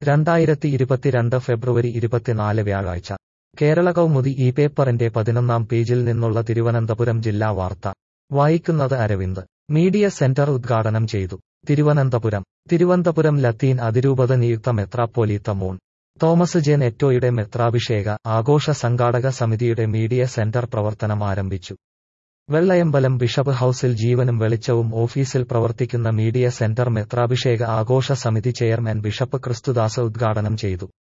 രണ്ടായിരത്തി ഇരുപത്തിരണ്ട് ഫെബ്രുവരി ഇരുപത്തിനാല് വ്യാഴാഴ്ച കേരള കൗമുദി ഈ പേപ്പറിന്റെ പതിനൊന്നാം പേജിൽ നിന്നുള്ള തിരുവനന്തപുരം ജില്ലാ വാർത്ത വായിക്കുന്നത് അരവിന്ദ് മീഡിയ സെന്റർ ഉദ്ഘാടനം ചെയ്തു തിരുവനന്തപുരം തിരുവനന്തപുരം ലത്തീൻ അതിരൂപത നിയുക്ത മെത്രാപ്പോലീത്ത മൂൺ തോമസ് ജെ നെറ്റോയുടെ മെത്രാഭിഷേക ആഘോഷ സംഘാടക സമിതിയുടെ മീഡിയ സെന്റർ പ്രവർത്തനം ആരംഭിച്ചു വെള്ളയമ്പലം ബിഷപ്പ് ഹൌസിൽ ജീവനും വെളിച്ചവും ഓഫീസിൽ പ്രവർത്തിക്കുന്ന മീഡിയ സെന്റർ മെത്രാഭിഷേക ആഘോഷ സമിതി ചെയർമാൻ ബിഷപ്പ് ക്രിസ്തുദാസ് ഉദ്ഘാടനം ചെയ്തു